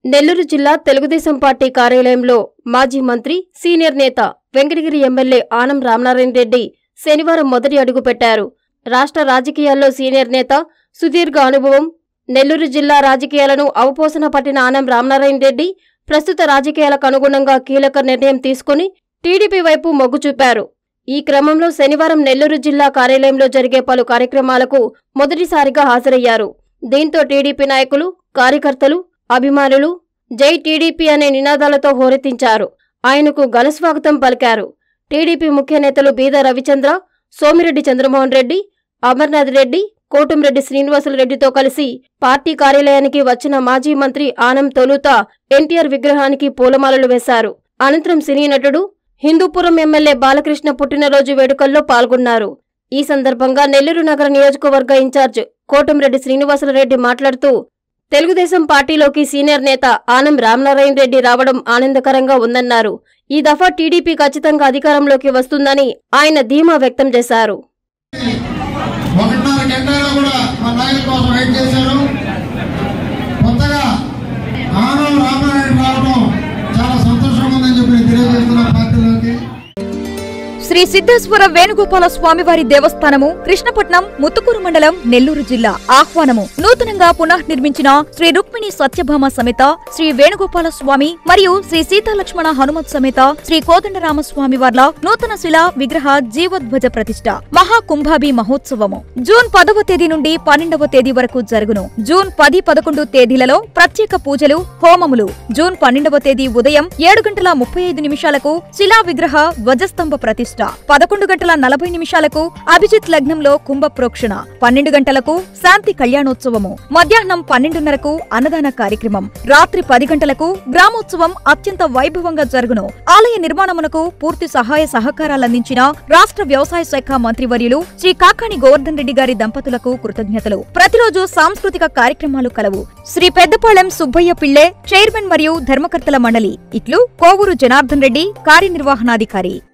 నెల్లూరు జిల్లా తెలుగుదేశం పార్టీ కార్యాలయంలో మాజీ మంత్రి సీనియర్ నేత వెంకటగిరి ఎమ్మెల్యే ఆనం రామనారాయణ రెడ్డి శనివారం మొదటి అడుగు పెట్టారు రాష్ట్ర రాజకీయాల్లో సీనియర్ నేత సుదీర్ఘ అనుభవం నెల్లూరు జిల్లా రాజకీయాలను అవపోసన పట్టిన ఆనం రామనారాయణ రెడ్డి ప్రస్తుత రాజకీయాలకు అనుగుణంగా కీలక నిర్ణయం తీసుకుని టీడీపీ వైపు మొగ్గు చూపారు ఈ క్రమంలో శనివారం నెల్లూరు జిల్లా కార్యాలయంలో జరిగే పలు కార్యక్రమాలకు మొదటిసారిగా హాజరయ్యారు దీంతో టీడీపీ నాయకులు కార్యకర్తలు అభిమానులు జై టీడీపీ అనే నినాదాలతో హోరెత్తించారు ఆయనకు ఘనస్వాగతం పలికారు టీడీపీ ముఖ్య నేతలు బీద రవిచంద్ర సోమిరెడ్డి చంద్రమోహన్ రెడ్డి అమర్నాథ్ రెడ్డి కోటంరెడ్డి శ్రీనివాసులు రెడ్డితో కలిసి పార్టీ కార్యాలయానికి వచ్చిన మాజీ మంత్రి ఆనం తొలుత ఎన్టీఆర్ విగ్రహానికి పూలమాలలు వేశారు అనంతరం సినీ నటుడు హిందూపురం ఎమ్మెల్యే బాలకృష్ణ పుట్టినరోజు వేడుకల్లో పాల్గొన్నారు ఈ సందర్భంగా నెల్లూరు నగర నియోజకవర్గ ఇన్ఛార్జ్ కోటంరెడ్డి శ్రీనివాసులరెడ్డి మాట్లాడుతూ తెలుగుదేశం పార్టీలోకి సీనియర్ నేత ఆనం రామనారాయణ రెడ్డి రావడం ఆనందకరంగా ఉందన్నారు ఈ దఫా టీడీపీ ఖచ్చితంగా అధికారంలోకి వస్తుందని ఆయన ధీమా వ్యక్తం చేశారు ఒకటిన్నర గంటలో కూడా మా నాయకుల కోసం వెయిట్ చేశారు కొత్తగా ఆనం రామారాయణ రావడం చాలా సంతోషంగా ఉందని చెప్పి నేను తెలియజేస్తున్నా పార్టీలోకి శ్రీ సిద్ధేశ్వర వేణుగోపాల స్వామివారి దేవస్థానము కృష్ణపట్నం ముత్తుకూరు మండలం నెల్లూరు జిల్లా ఆహ్వానము నూతనంగా పునః నిర్మించిన శ్రీ రుక్మిణి సత్యభామ సమేత శ్రీ వేణుగోపాల స్వామి మరియు శ్రీ సీతాలక్ష్మణ హనుమత్ సమేత శ్రీ కోదండరామ స్వామి వార్ల నూతన శిలా విగ్రహ జీవోద్వజ ప్రతిష్ట మహాకుంభాభి మహోత్సవము జూన్ పదవ తేదీ నుండి పన్నెండవ తేదీ వరకు జరుగును జూన్ పది పదకొండు తేదీలలో ప్రత్యేక పూజలు హోమములు జూన్ పన్నెండవ తేదీ ఉదయం ఏడు గంటల ముప్పై ఐదు నిమిషాలకు శిలా విగ్రహ ధ్వజస్తంభ ప్రతిష్ట పదకొండు గంటల నలభై నిమిషాలకు అభిజిత్ లగ్నంలో కుంభ ప్రోక్షణ పన్నెండు గంటలకు శాంతి కళ్యాణోత్సవము మధ్యాహ్నం పన్నెండున్నరకు అన్నదాన కార్యక్రమం రాత్రి పది గంటలకు గ్రామోత్సవం అత్యంత వైభవంగా జరుగును ఆలయ నిర్మాణమునకు పూర్తి సహాయ సహకారాలందించిన రాష్ట్ర వ్యవసాయ శాఖ మంత్రివర్యులు శ్రీ కాకాణి గోవర్ధన్ రెడ్డి గారి దంపతులకు కృతజ్ఞతలు ప్రతిరోజు సాంస్కృతిక కార్యక్రమాలు కలవు శ్రీ పెద్దపాళెం సుబ్బయ్య పిళ్ళే చైర్మన్ మరియు ధర్మకర్తల మండలి ఇట్లు కోవూరు జనార్దన్ రెడ్డి కార్యనిర్వహణాధికారి